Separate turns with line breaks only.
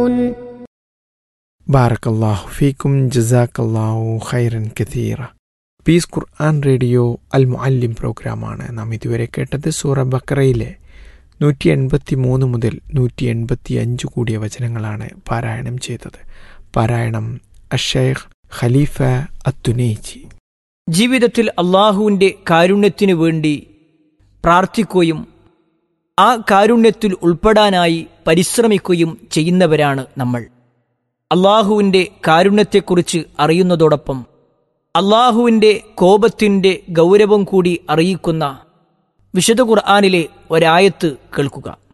ബാറക്കല്ലാഹു ഫീക്കും ജസാക്കല്ലാഹു ഖൈറൻ കഥീറ പീസ് ഖുർആൻ റേഡിയോ അൽ മുഅല്ലിം പ്രോഗ്രാമാണ് നാം ഇതുവരെ കേട്ടത് സൂറ ബക്കറയിലെ നൂറ്റി എൺപത്തി മൂന്ന് മുതൽ നൂറ്റി എൺപത്തി അഞ്ച് കൂടിയ വചനങ്ങളാണ് പാരായണം ചെയ്തത് പാരായണം അഷേഖ് ഖലീഫ അത്തുനേജി
ജീവിതത്തിൽ അള്ളാഹുവിൻ്റെ കാരുണ്യത്തിനു വേണ്ടി പ്രാർത്ഥിക്കുകയും ആ കാരുണ്യത്തിൽ ഉൾപ്പെടാനായി പരിശ്രമിക്കുകയും ചെയ്യുന്നവരാണ് നമ്മൾ അള്ളാഹുവിൻ്റെ കാരുണ്യത്തെക്കുറിച്ച് അറിയുന്നതോടൊപ്പം അള്ളാഹുവിൻ്റെ കോപത്തിൻ്റെ ഗൗരവം കൂടി അറിയിക്കുന്ന വിശുദ്ധ ഖുർആാനിലെ ഒരായത്ത് കേൾക്കുക